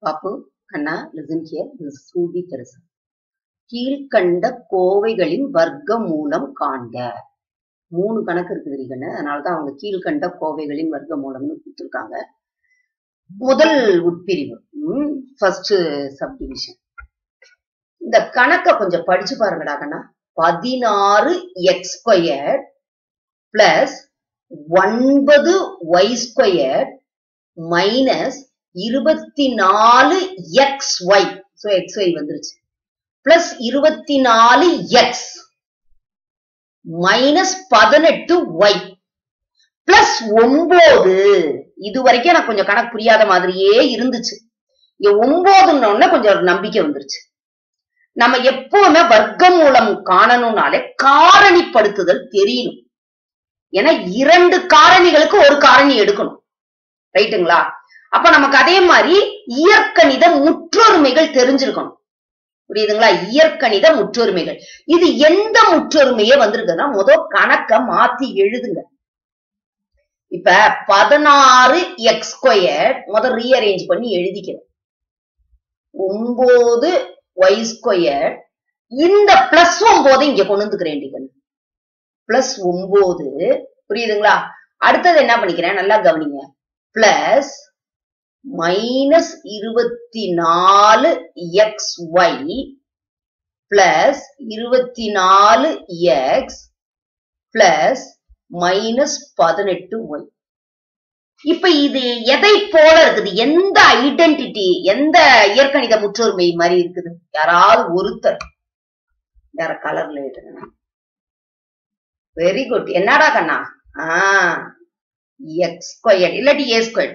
பாப்பு கண்ணா listen here this சூதி பெருசு கீழ்கண்ட கோவைகளின் வர்க்க மூலம் காண்க மூணு கணக்கு இருக்குது கண்ணு அதனாலதான் அவங்க கீழ்கண்ட கோவைகளின் வர்க்க மூலம்னு கொடுத்துருக்காங்க முதல் உட்பிரிவு ஃபர்ஸ்ட் சப்டிவிஷன் இந்த கணக்கை கொஞ்சம் படிச்சு பாருங்கடா கண்ணா பதினாறு எக்ஸ் ஸ்கொயர் பிளஸ் ஒன்பது ஒய் ஸ்கொயர் மைனஸ் இருபத்தி நாலு x y so x y வந்துருச்சு பிளஸ் இருபத்தி நாலு எக்ஸ் மைனஸ் பதினெட்டு ஒய் பிளஸ் ஒன்பது இது வரைக்கும் எனக்கு கொஞ்சம் கணக்கு புரியாத மாதிரியே இருந்துச்சு இங்க ஒன்பதுன்னு கொஞ்சம் நம்பிக்கை வந்துருச்சு நம்ம எப்பவுமே வர்க்க மூலம் காணணும்னாலே காரணிப்படுத்துதல் தெரியணும் ஏன்னா இரண்டு காரணிகளுக்கு ஒரு காரணி எடுக்கணும் ரைட்டுங்களா அப்ப நமக்கு அதே மாதிரி இயற்கணித முற்றொருமைகள் தெரிஞ்சிருக்கணும் புரியுதுங்களா இயற்கணித முற்றொருமைகள் இது எந்த முற்றொருமையே வந்திருக்குன்னா முதல் கணக்க மாத்தி எழுதுங்க இப்ப பதினாறு எக்ஸ் ஸ்கொயர் முதல் ரீஅரேஞ்ச் பண்ணி எழுதிக்கிறேன் ஒன்பது ஒய் ஸ்கொயர் இந்த பிளஸ் ஒன்பது இங்க கொண்டு வந்துக்கிறேன் பிளஸ் ஒன்பது புரியுதுங்களா அடுத்தது என்ன பண்ணிக்கிறேன் நல்லா கவனிங்க பிளஸ் மைனஸ் இருபத்தி நாலு எக்ஸ் ஒய் பிளஸ் இருபத்தி நாலு எக்ஸ் பிளஸ் மைனஸ் பதினெட்டு ஒய் இப்ப இது எதை போல இருக்குது எந்த ஐடென்டிட்டி எந்த இயற்கணித முற்றொருமை மாதிரி இருக்குது யாராவது ஒருத்தர் வேற கலர்ல எழுதுங்க வெரி குட் என்னடா கண்ணா ஆஹ் எக்ஸ் ஸ்கொயர் இல்லாட்டி a square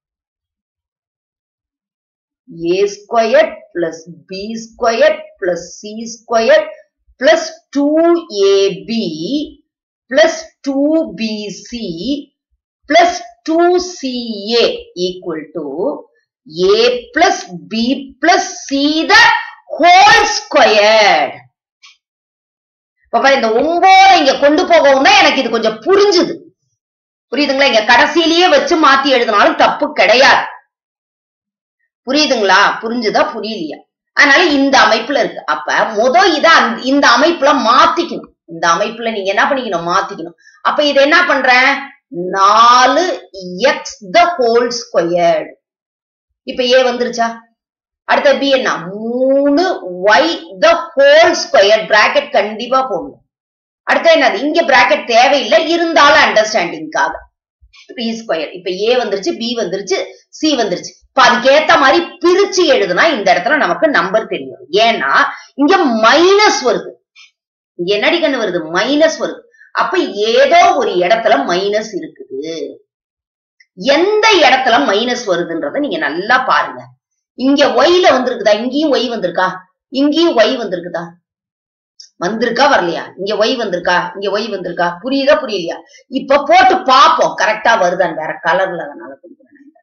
a square plus b square plus c square plus two a b plus two b c plus two c a equal to a plus b plus c the whole squared பாப்பா இந்த ஒன்பது இங்க கொண்டு போகவும் தான் எனக்கு இது கொஞ்சம் புரிஞ்சுது புரியுதுங்களா இங்க கடைசியிலேயே வச்சு மாத்தி எழுதினாலும் தப்பு கிடையாது புரியுதுங்களா புரிஞ்சுதா புரியலையா அதனால இந்த அமைப்புல இருக்கு அப்ப முத இத இந்த அமைப்புல மாத்திக்கணும் இந்த அமைப்புல நீங்க என்ன பண்ணிக்கணும் மாத்திக்கணும் அப்ப இது என்ன பண்றேன் நாலு எக்ஸ் த ஹோல் ஸ்கொயர்டு இப்ப ஏ வந்துருச்சா அடுத்த பி என்ன மூணு y the whole square bracket கண்டிப்பா போடணும் அடுத்த என்னது இங்க பிராக்கெட் தேவையில்லை இருந்தாலும் அண்டர்ஸ்டாண்டிங்காக த்ரீ ஸ்கொயர் இப்ப ஏ வந்துருச்சு பி வந்துருச்சு சி வந்துருச்சு இப்ப அதுக்கு ஏத்த மாதிரி பிரிச்சு எழுதுனா இந்த இடத்துல நமக்கு நம்பர் தெரியும் ஏன்னா இங்க மைனஸ் வருது இங்க என்னடி கண்ணு வருது மைனஸ் வருது அப்ப ஏதோ ஒரு இடத்துல மைனஸ் இருக்குது எந்த இடத்துல மைனஸ் வருதுன்றத நீங்க நல்லா பாருங்க இங்க ஒய்ல வந்திருக்குதா இங்கேயும் ஒய் வந்திருக்கா இங்கேயும் ஒய் வந்திருக்குதா வந்திருக்கா வரலையா இங்க ஒய் வந்திருக்கா இங்க ஒய் வந்திருக்கா புரியுதா புரியலையா இப்ப போட்டு பாப்போம் கரெக்டா வருதான்னு வேற கலர்ல அதனால கொடுக்குறேன்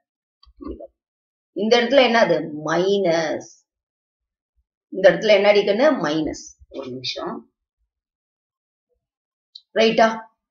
இந்த இடத்துல என்னது மைனஸ் இந்த இடத்துல என்ன அடிக்கன்னு மைனஸ் ஒரு நிமிஷம் ரைட்டா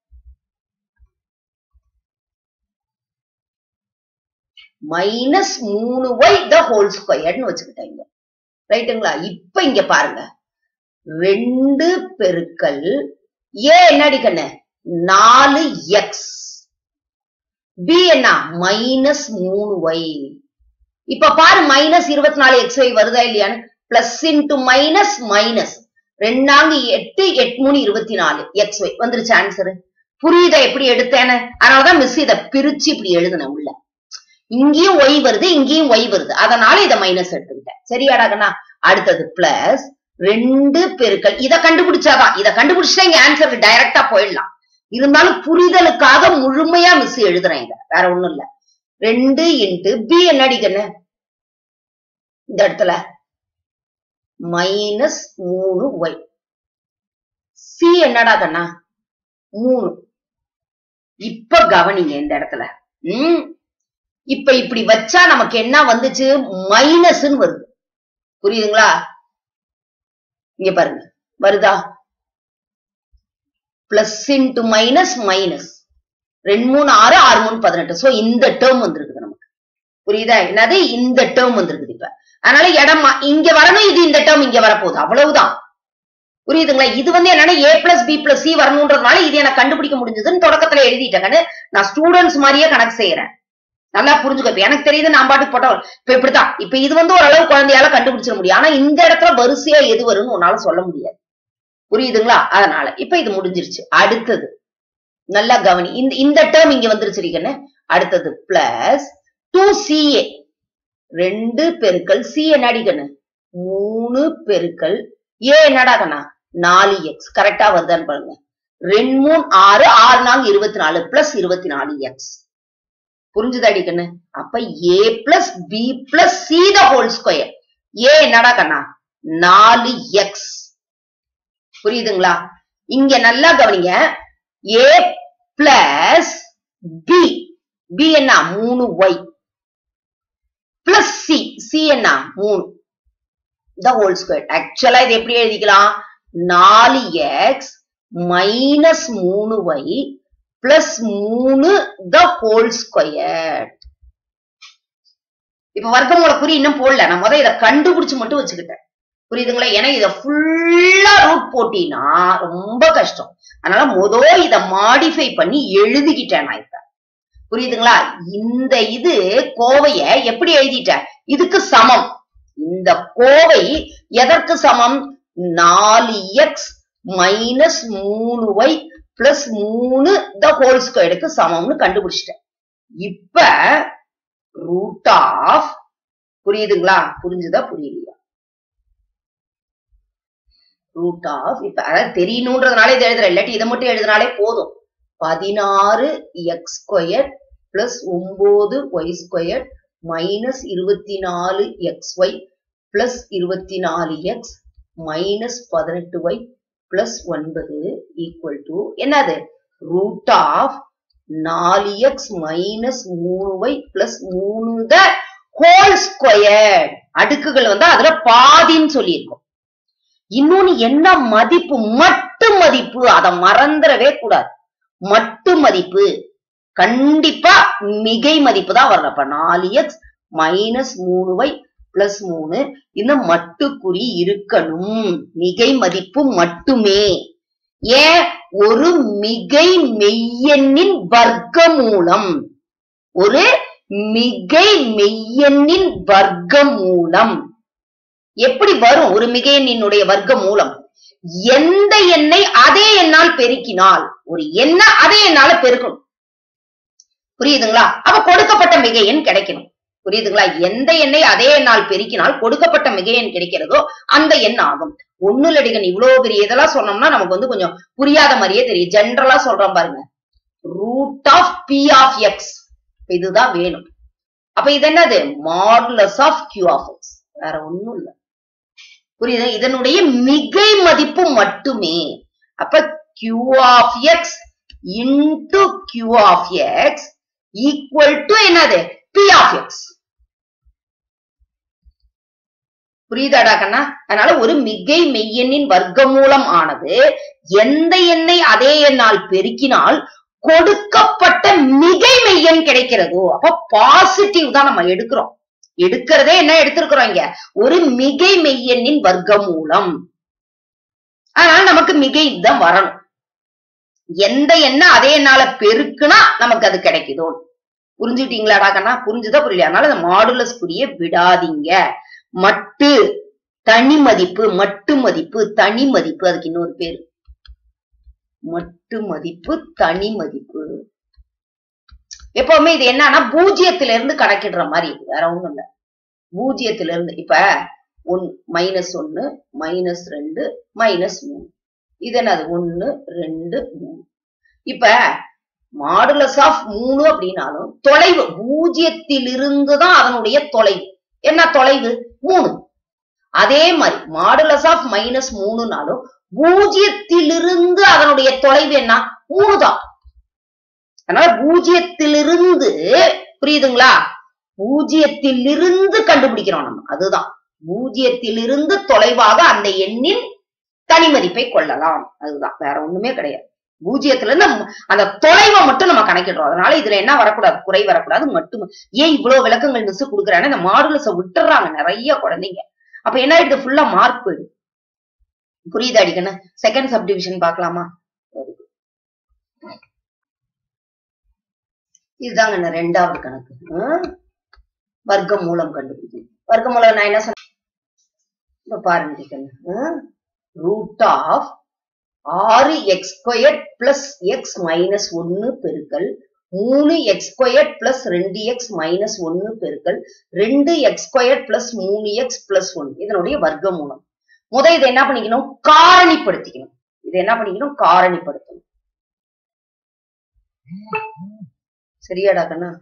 மைனஸ் மூணு ஒய் த ஹோல் ஸ்கொயர்னு வச்சுக்கிட்டாங்க ரைட்டுங்களா இப்ப இங்க பாருங்க ரெண்டு பெருக்கல் ஏ என்னடி கண்ணு நாலு எக்ஸ் பி என்ன மைனஸ் மூணு ஒய் இப்ப பாரு மைனஸ் இருபத்தி நாலு எக்ஸ் ஒய் வருதா இல்லையான்னு பிளஸ் இன்டு மைனஸ் மைனஸ் ரெண்டாங்க எட்டு எட்டு மூணு இருபத்தி நாலு எக்ஸ் ஒய் வந்துருச்சு ஆன்சரு புரியுதா எப்படி எடுத்தேன்னு அதனாலதான் மிஸ் இதை பிரிச்சு இப்படி எழுதுனேன் உள்ள இங்கேயும் ஒய் வருது இங்கேயும் ஒய் வருது அதனால இதை மைனஸ் எடுத்துக்கிட்டேன் சரியாடா கண்ணா அடுத்தது பிளஸ் ரெண்டு பெருக்கள் இதை கண்டுபிடிச்சாதான் இதை கண்டுபிடிச்சா இங்க ஆன்சர் டைரக்டா போயிடலாம் இருந்தாலும் புரிதலுக்காக முழுமையா மிஸ் எழுதுறேன் இத வேற ஒண்ணும் இல்ல ரெண்டு இன்ட்டு பி என்ன அடிக்கண்ணு இந்த இடத்துல மைனஸ் மூணு ஒய் சி என்னடா கண்ணா மூணு இப்ப கவனிங்க இந்த இடத்துல உம் இப்ப இப்படி வச்சா நமக்கு என்ன வந்துச்சு மைனஸ்ன்னு வருது புரியுதுங்களா இங்க பாருங்க வருதா பிளஸ் இன்டு மைனஸ் மைனஸ் ரெண்டு மூணு ஆறு ஆறு மூணு பதினெட்டு சோ இந்த டேர்ம் வந்திருக்குது நமக்கு புரியுதா என்னது இந்த டேர்ம் வந்திருக்குது இப்ப அதனால இடம் மா- இங்க வரணும் இது இந்த டேர்ம் இங்க வரப்போகுது அவ்வளவுதான் புரியுதுங்களா இது வந்து என்னன்னா a plus b plus c வரணுன்றதுனால இது எனக்கு கண்டுபிடிக்க முடிஞ்சதுன்னு தொடக்கத்துல எழுதிட்டேங்கன்னு நான் ஸ்டூடெண்ட்ஸ் மாதிரியே கணக்கு செய்யறேன் நல்லா புரிஞ்சுக்க இப்ப எனக்கு தெரியுது நான் பாட்டுக்கு போட்டா இப்ப இப்படித்தான் இப்ப இது வந்து ஓரளவு குழந்தையால கண்டுபிடிச்சிட முடியும் ஆனா இந்த இடத்துல வரிசையா எது வரும்னு உன்னால சொல்ல முடியாது புரியுதுங்களா அதனால இப்ப இது முடிஞ்சிருச்சு அடுத்தது நல்லா கவனி இந்த இந்த டேர்ம் இங்க வந்துருச்சு அடுத்தது பிளஸ் டூ சிஏ ரெண்டு பெருக்கல் சி என்னடி கண்ணு மூணு பெருக்கல் ஏ என்னடா கண்ணா நாலு எக்ஸ் கரெக்டா வருதான்னு பாருங்க ரெண்டு மூணு ஆறு ஆறு நாங்க இருபத்தி நாலு பிளஸ் இருபத்தி நாலு எக்ஸ் புரிஞ்சுதாடி கண்ணு அப்ப a plus b plus c the whole square ஏ என்னடா கண்ணா நாலு எக்ஸ் புரியுதுங்களா இங்க நல்லா கவனிங்க ஏ பிளஸ் பி பி என்ன மூணு ஒய் பிளஸ் சி சி என்ன மூணு த ஹோல் ஸ்கொயர் ஆக்சுவலா இது எப்படி எழுதிக்கலாம் நாலு எக்ஸ் மைனஸ் மூணு ஒய் பிளஸ் மூணு த ஹோல் ஸ்கொயர் இப்ப வர்க்கமூல குறி இன்னும் போடல நான் முத இதை கண்டுபிடிச்சு மட்டும் வச்சுக்கிட்டேன் புரியுதுங்களா ஏன்னா இத ஃபுல்லா ரூட் போட்டீங்கன்னா ரொம்ப கஷ்டம் அதனால முத இத மாடிஃபை பண்ணி எழுதிக்கிட்டேன் நான் இப்ப புரியுதுங்களா இந்த இது கோவைய எப்படி எழுதிட்டேன் இதுக்கு சமம் இந்த கோவை எதற்கு சமம் நாலு எக்ஸ் மைனஸ் மூணு ஒய் பிளஸ் மூணு த ஹோல் ஸ்கொயருக்கு சமம்னு கண்டுபிடிச்சிட்டேன் இப்ப ரூட் ஆஃப் புரியுதுங்களா புரிஞ்சுதா புரியலையா ரூட் ஆஃப் இப்ப அதாவது தெரியணுன்றதுனால இதை எழுதுறேன் இல்லாட்டி இதை மட்டும் எழுதினாலே போதும் பதினாறு எக்ஸ் ஸ்கொயர் பிளஸ் ஒன்பது ஒய் ஸ்கொயர் மைனஸ் இருபத்தி நாலு எக்ஸ் ஒய் பிளஸ் இருபத்தி நாலு எக்ஸ் மைனஸ் பதினெட்டு ஒய் பிளஸ் ஒன்பது ஈக்குவல் டு என்னது ரூட் ஆஃப் நாலு எக்ஸ் மைனஸ் மூணு ஒய் பிளஸ் மூணு த ஹோல் ஸ்கொயர் அடுக்குகள் வந்து அதுல பாதின்னு சொல்லியிருக்கோம் இன்னொன்னு என்ன மதிப்பு மட்டு மதிப்பு அதை மறந்துடவே கூடாது மட்டு மதிப்பு கண்டிப்பா மிகை மதிப்பு தான் வரணும் அப்ப நாலு எக்ஸ் மைனஸ் மூணு ஒய் பிளஸ் மூணு இந்த மட்டுக்குறி இருக்கணும் மிகை மதிப்பு மட்டுமே ஏன் ஒரு மிகை மெய்யெண்ணின் வர்க்கமூலம் ஒரு மிகை மெய்யெண்ணின் வர்க்கமூலம் எப்படி வரும் ஒரு மிகை எண்ணினுடைய வர்க்க மூலம் எந்த எண்ணை அதே எண்ணால் பெருக்கினால் ஒரு எண்ணை அதே எண்ணால பெருக்கணும் புரியுதுங்களா அப்ப கொடுக்கப்பட்ட மிகை எண் கிடைக்கணும் புரியுதுங்களா எந்த எண்ணை அதே எண்ணால் பெருக்கினால் கொடுக்கப்பட்ட மிகை எண் கிடைக்கிறதோ அந்த எண் ஆகும் ஒண்ணு லடிகன் இவ்வளவு பெரிய இதெல்லாம் சொன்னோம்னா நமக்கு வந்து கொஞ்சம் புரியாத மாதிரியே தெரியும் ஜென்ரலா சொல்றோம் பாருங்க root of p of x இதுதான் வேணும் அப்ப இது என்னது modulus of q of x வேற ஒண்ணும் இல்ல புரியுது இதனுடைய மிகை மதிப்பு மட்டுமே அப்ப q of x into q of x equal to என்னது பி ஆஃப் எக்ஸ் புரியுதாடா கண்ணா அதனால ஒரு மிகை மெய்யெண்ணின் வர்க்கமூலம் ஆனது எந்த எண்ணை அதே எண்ணால் பெருக்கினால் கொடுக்கப்பட்ட மிகை மெய்யெண் கிடைக்கிறதோ அப்ப பாசிட்டிவ் தான் நம்ம எடுக்கிறோம் எடுக்கிறதே என்ன எடுத்திருக்கிறோம் இங்க ஒரு மிகை மெய்யெண்ணின் வர்க்கமூலம் அதனால நமக்கு மிகை தான் வரணும் எந்த எண்ணெய் அதே எண்ணால பெருக்குனா நமக்கு அது கிடைக்குதோ புரிஞ்சுட்டீங்களாடா கண்ணா புரிஞ்சுதா புரியல அதனால இந்த மாடுலஸ் குறிய விடாதீங்க மட்டு தனி மதிப்பு மட்டு மதிப்பு தனி மதிப்பு அதுக்கு இன்னொரு பேரு மட்டு மதிப்பு தனி மதிப்பு எப்பவுமே இது என்னன்னா பூஜ்ஜியத்துல இருந்து கணக்கிடுற மாதிரி இருக்கு வேற ஒண்ணும் இல்ல பூஜ்ஜியத்துல இருந்து இப்ப ஒன் மைனஸ் ஒன்னு மைனஸ் ரெண்டு மைனஸ் மூணு இது என்னது ஒன்னு ரெண்டு மூணு இப்ப மாடுலஸ் ஆஃப் மூணு அப்படின்னாலும் தொலைவு பூஜ்ஜியத்திலிருந்து தான் அதனுடைய தொலைவு என்ன தொலைவு மூணு அதே மாதிரி மாடுலஸ் ஆஃப் மைனஸ் மூணுனாலும் பூஜ்ஜியத்திலிருந்து அதனுடைய தொலைவு என்ன மூணு தான் அதனால பூஜ்ஜியத்திலிருந்து புரியுதுங்களா பூஜ்ஜியத்திலிருந்து கண்டுபிடிக்கிறோம் நம்ம அதுதான் பூஜ்ஜியத்திலிருந்து தொலைவாக அந்த எண்ணின் தனி மதிப்பை கொள்ளலாம் அதுதான் வேற ஒண்ணுமே கிடையாது பூஜ்ஜியத்துல இருந்து நம்ம அந்த தொலைவை மட்டும் நம்ம கணக்கிடுறோம் அதனால இதுல என்ன வரக்கூடாது குறை வரக்கூடாது மட்டும் ஏன் இவ்வளவு விளக்கங்கள் மிஸ் கொடுக்குறாங்க இந்த மாடுலஸ விட்டுறாங்க நிறைய குழந்தைங்க அப்ப என்ன ஆயிடுது ஃபுல்லா மார்க் போயிடுது புரியுது அடிக்கணும் செகண்ட் சப்டிவிஷன் பார்க்கலாமா Very good. இதுதாங்க இந்த ரெண்டாவது கணக்கு ஆ? வர்க்க மூலம் கண்டுபிடிக்கணும் வர்க்க மூலம் நான் என்ன சொன்னேன் இப்ப பாருங்க ரூட் ஆஃப் ஆறு x square plus x minus ஒன்னு பெருக்கல் மூணு எக்ஸ் ஸ்கொயர் பிளஸ் ரெண்டு எக்ஸ் மைனஸ் ஒன்னு பெருக்கல் ரெண்டு எக்ஸ் ஸ்கொயர் பிளஸ் மூணு எக்ஸ் பிளஸ் ஒன் இதனுடைய வர்க்க மூலம் முத இதை என்ன பண்ணிக்கணும் காரணிப்படுத்திக்கணும் இதை என்ன பண்ணிக்கணும் காரணிப்படுத்தணும் சரியாடா கண்ணா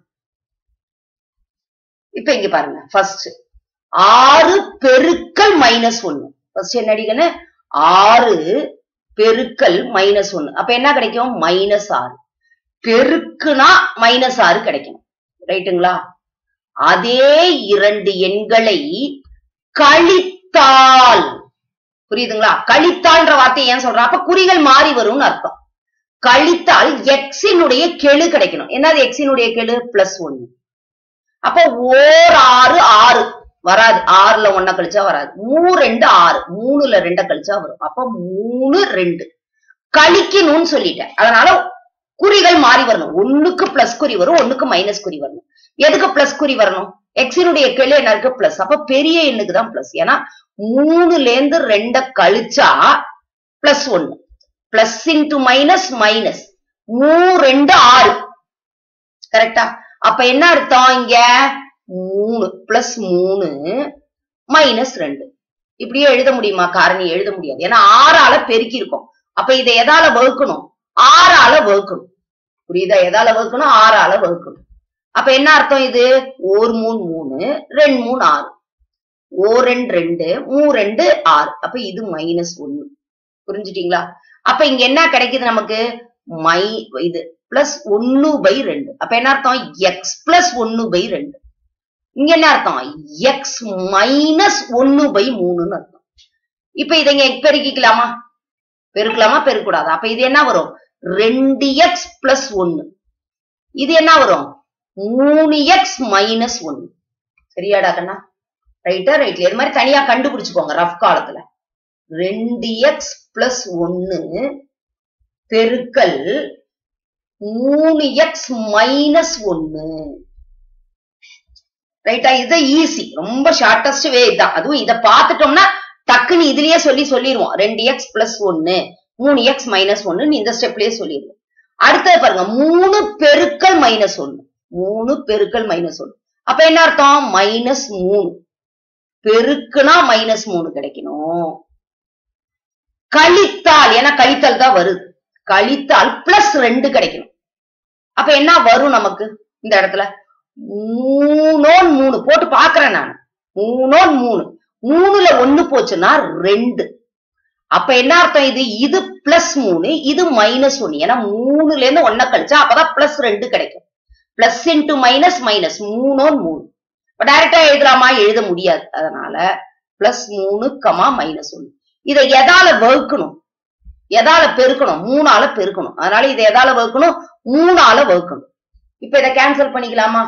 இப்ப இங்க பாருங்க ஃபர்ஸ்ட் ஆறு பெருக்கல் மைனஸ் ஒன்னு ஃபர்ஸ்ட் என்ன அடிக்கணும் ஆறு பெருக்கல் மைனஸ் ஒன்னு அப்ப என்ன கிடைக்கும் மைனஸ் ஆறு பெருக்குனா மைனஸ் ஆறு கிடைக்கும் ரைட்டுங்களா அதே இரண்டு எண்களை கழித்தால் புரியுதுங்களா கழித்தால்ன்ற வார்த்தை ஏன் சொல்றேன் அப்ப குறிகள் மாறி வரும்னு அர்த்தம் கழித்தால் எக்ஸினுடைய கெழு கிடைக்கணும் என்னது எக்ஸினுடைய கெழு பிளஸ் ஒன்னு அப்ப ஓர் ஆறு ஆறு வராது ஆறுல ஒன்ன கழிச்சா வராது மூணு ரெண்டு ஆறு மூணுல ரெண்ட கழிச்சா வரும் அப்ப மூணு ரெண்டு கழிக்கணும்னு சொல்லிட்டேன் அதனால குறிகள் மாறி வரணும் ஒண்ணுக்கு பிளஸ் குறி வரும் ஒண்ணுக்கு மைனஸ் குறி வரணும் எதுக்கு பிளஸ் குறி வரணும் எக்ஸினுடைய கெழு என்ன இருக்கு பிளஸ் அப்ப பெரிய எண்ணுக்கு தான் பிளஸ் ஏன்னா மூணுல இருந்து ரெண்ட கழிச்சா பிளஸ் ஒன்னு பிளஸ் இன்டு மைனஸ் மைனஸ் மூணு ரெண்டு ஆறு கரெக்டா அப்ப என்ன அர்த்தம் இங்க மூணு பிளஸ் மூணு மைனஸ் ரெண்டு இப்படியே எழுத முடியுமா காரணி எழுத முடியாது ஏன்னா ஆறால பெருக்கி இருக்கும் அப்ப இதை எதால வகுக்கணும் ஆறால வகுக்கணும் புரியுதா எதால வகுக்கணும் ஆறால வகுக்கணும் அப்ப என்ன அர்த்தம் இது ஒரு மூணு மூணு ரெண்டு மூணு ஆறு ஓ ரெண்டு ரெண்டு மூ ரெண்டு ஆறு அப்ப இது மைனஸ் ஒன்னு புரிஞ்சுட்டீங்களா அப்ப இங்க என்ன கிடைக்குது நமக்கு மை இது பிளஸ் ஒன்னு பை ரெண்டு அப்ப என்ன அர்த்தம் எக்ஸ் பிளஸ் ஒன்னு பை ரெண்டு இங்க என்ன அர்த்தம் எக்ஸ் மைனஸ் ஒன்னு பை மூணுன்னு அர்த்தம் இப்ப இதை இங்க பெருக்கிக்கலாமா பெருக்கலாமா பெருக்கூடாது அப்ப இது என்ன வரும் ரெண்டு எக்ஸ் பிளஸ் ஒன்னு இது என்ன வரும் மூணு எக்ஸ் மைனஸ் ஒன்னு சரியாடா கண்ணா ரைட்டா ரைட்ல இது மாதிரி தனியா கண்டுபிடிச்சுக்கோங்க ரஃப் காலத்துல ரெண்டு எக்ஸ் பிளஸ் ஒன்னு பெருக்கல் மூணு எக்ஸ் மைனஸ் ஒன்னு ரைட்டா இது ஈஸி ரொம்ப ஷார்டஸ்ட் வே இதுதான் அதுவும் இத பாத்துட்டோம்னா டக்குன்னு இதுலயே சொல்லி சொல்லிடுவோம் ரெண்டு எக்ஸ் பிளஸ் ஒன்னு மூணு எக்ஸ் மைனஸ் ஒன்னு இந்த ஸ்டெப்லயே சொல்லிடுவோம் அடுத்தது பாருங்க மூணு பெருக்கல் மைனஸ் ஒன்னு மூணு பெருக்கல் மைனஸ் ஒன்னு அப்ப என்ன அர்த்தம் மைனஸ் மூணு பெருக்குனா மைனஸ் மூணு கிடைக்கணும் கழித்தால் ஏன்னா கழித்தல் தான் வருது கழித்தால் பிளஸ் ரெண்டு கிடைக்கணும் அப்ப என்ன வரும் நமக்கு இந்த இடத்துல மூணோன் மூணு போட்டு பாக்குறேன் நான் மூணோன் மூணு மூணுல ஒண்ணு போச்சுன்னா ரெண்டு அப்ப என்ன அர்த்தம் இது இது பிளஸ் மூணு இது மைனஸ் ஒன்னு ஏன்னா மூணுல இருந்து ஒன்ன கழிச்சா அப்பதான் பிளஸ் ரெண்டு கிடைக்கும் பிளஸ் இன்டு மைனஸ் மைனஸ் மூணோன் மூணு டைரக்டா எழுதலாமா எழுத முடியாது அதனால பிளஸ் மூணு கமா மைனஸ் ஒன்னு இதை எதால வகுக்கணும் எதால பெருக்கணும் மூணால பெருக்கணும் அதனால இதை எதால வகுக்கணும் மூணால வகுக்கணும் இப்ப இதை கேன்சல் பண்ணிக்கலாமா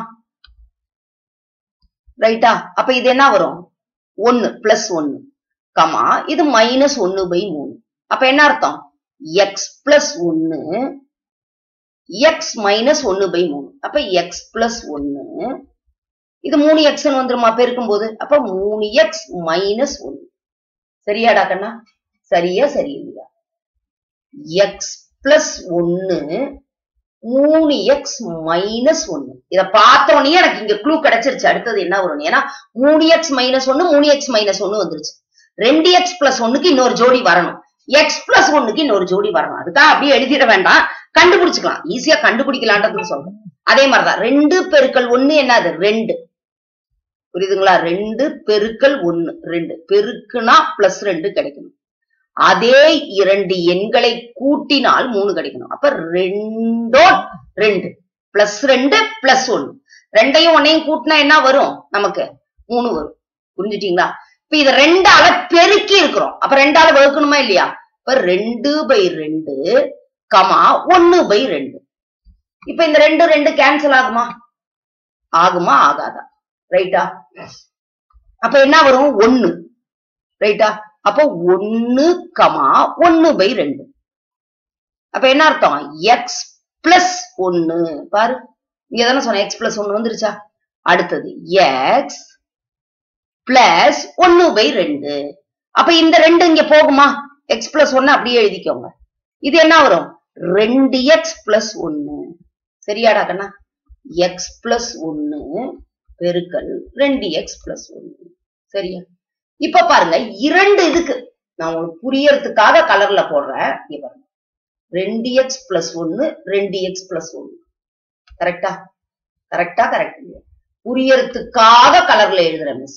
ரைட்டா அப்ப இது என்ன வரும் ஒன்னு பிளஸ் ஒன்னு கமா இது மைனஸ் ஒன்னு பை மூணு அப்ப என்ன அர்த்தம் எக்ஸ் பிளஸ் ஒன்னு எக்ஸ் மைனஸ் ஒன்னு பை மூணு அப்ப எக்ஸ் பிளஸ் ஒன்னு இது மூணு எக்ஸ் வந்துருமா பெருக்கும் போது அப்ப மூணு எக்ஸ் மைனஸ் ஒன்னு சரியாடா கண்ணா சரியா சரி இல்லையா எக்ஸ் பிளஸ் ஒன்னு மூணு எக்ஸ் மைனஸ் ஒன்னு இத பார்த்த உடனே எனக்கு இங்க க்ளூ கிடைச்சிருச்சு அடுத்தது என்ன வரும் ஏன்னா மூணு எக்ஸ் மைனஸ் ஒன்னு மூணு எக்ஸ் மைனஸ் ஒன்னு வந்துருச்சு ரெண்டு எக்ஸ் பிளஸ் ஒன்னுக்கு இன்னொரு ஜோடி வரணும் எக்ஸ் பிளஸ் ஒன்னுக்கு இன்னொரு ஜோடி வரணும் அதுக்காக அப்படியே எழுதிட வேண்டாம் கண்டுபிடிச்சுக்கலாம் ஈஸியா கண்டுபிடிக்கலான்றது சொல்றேன் அதே மாதிரிதான் ரெண்டு பெருக்கல் ஒன்னு என்னது ரெண்டு புரியுதுங்களா ரெண்டு பெருக்கல் ஒன்னு ரெண்டு பெருக்குனா பிளஸ் ரெண்டு கிடைக்கணும் அதே இரண்டு எண்களை கூட்டினால் மூணு கிடைக்கணும் அப்ப ரெண்டோ ரெண்டு பிளஸ் ரெண்டு பிளஸ் ஒன்னு ரெண்டையும் ஒன்னையும் கூட்டினா என்ன வரும் நமக்கு மூணு வரும் புரிஞ்சுட்டீங்களா இப்ப இது ரெண்டால பெருக்கி இருக்கிறோம் அப்ப ரெண்டால வகுக்கணுமா இல்லையா இப்ப ரெண்டு பை ரெண்டு கமா ஒன்னு பை ரெண்டு இப்ப இந்த ரெண்டு ரெண்டு கேன்சல் ஆகுமா ஆகுமா ஆகாதா ரைட்டா அப்ப என்ன வரும் ஒன்னு ரைட்டா அப்போ ஒன்னு கமா ஒன்னு பை ரெண்டு அப்ப என்ன அர்த்தம் எக்ஸ் பிளஸ் ஒன்னு பாரு இங்க தானே சொன்னேன் எக்ஸ் பிளஸ் ஒன்னு வந்துருச்சா அடுத்தது எக்ஸ் பிளஸ் ஒன்னு பை ரெண்டு அப்ப இந்த ரெண்டு இங்க போகுமா எக்ஸ் பிளஸ் ஒன்னு அப்படியே எழுதிக்கோங்க இது என்ன வரும் ரெண்டு எக்ஸ் பிளஸ் ஒன்னு சரியாடா கண்ணா எக்ஸ் பிளஸ் ஒன்னு பெருக்கல் ரெண்டு எக்ஸ் பிளஸ் ஒன்னு சரியா இப்ப பாருங்க இரண்டு இதுக்கு நான் உங்களுக்கு புரியறதுக்காக கலர்ல போடுறேன் இங்க பாருங்க ரெண்டு எக்ஸ் பிளஸ் ஒன்னு ரெண்டு எக்ஸ் பிளஸ் ஒன்னு கரெக்டா கரெக்டா கரெக்ட் இல்லையா புரியறதுக்காக கலர்ல எழுதுறேன் மிஸ்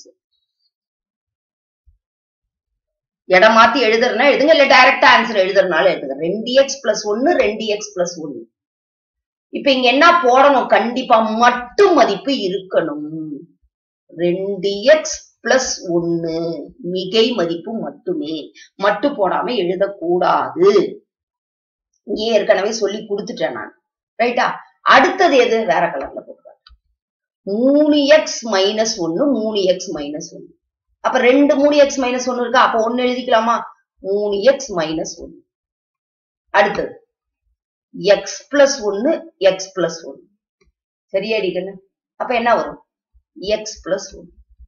இடம் மாத்தி எழுதுறனா எழுதுங்க இல்ல டைரக்டா ஆன்சர் எழுதுறனால எழுதுங்க ரெண்டு எக்ஸ் பிளஸ் ஒன்னு ரெண்டு எக்ஸ் பிளஸ் ஒன்னு இப்ப இங்க என்ன போடணும் கண்டிப்பா மட்டு மதிப்பு இருக்கணும் ரெண்டு எக்ஸ் பிளஸ் ஒன்னு மிகை மதிப்பு மட்டுமே மட்டு போடாம எழுதக்கூடாது இங்கே ஏற்கனவே சொல்லி கொடுத்துட்டேன் நான் ரைட்டா அடுத்தது எது வேற கலர்ல போடுறாங்க மூணு எக்ஸ் மைனஸ் ஒன்னு மூணு எக்ஸ் மைனஸ் ஒன்னு அப்ப ரெண்டு மூணு எக்ஸ் மைனஸ் ஒன்னு இருக்கா அப்ப ஒன்னு எழுதிக்கலாமா மூணு எக்ஸ் மைனஸ் ஒன்னு அடுத்தது எக்ஸ் பிளஸ் ஒன்னு எக்ஸ் பிளஸ் ஒன்னு சரியா அடிக்கணும் அப்ப என்ன வரும் எக்ஸ் பிளஸ் ஒன்னு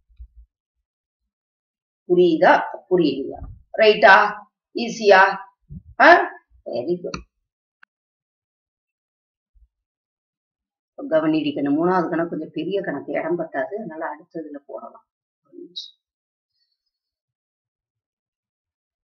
புரியுதா புரியுதா ரைட்டா ஈஸியா வெரி குட் கவனிக்கணும் மூணாவது கணக்கு கொஞ்சம் பெரிய கணக்கு இடம் பத்தாது அதனால அடுத்ததுல போடலாம் ஒரு நிமிஷம்.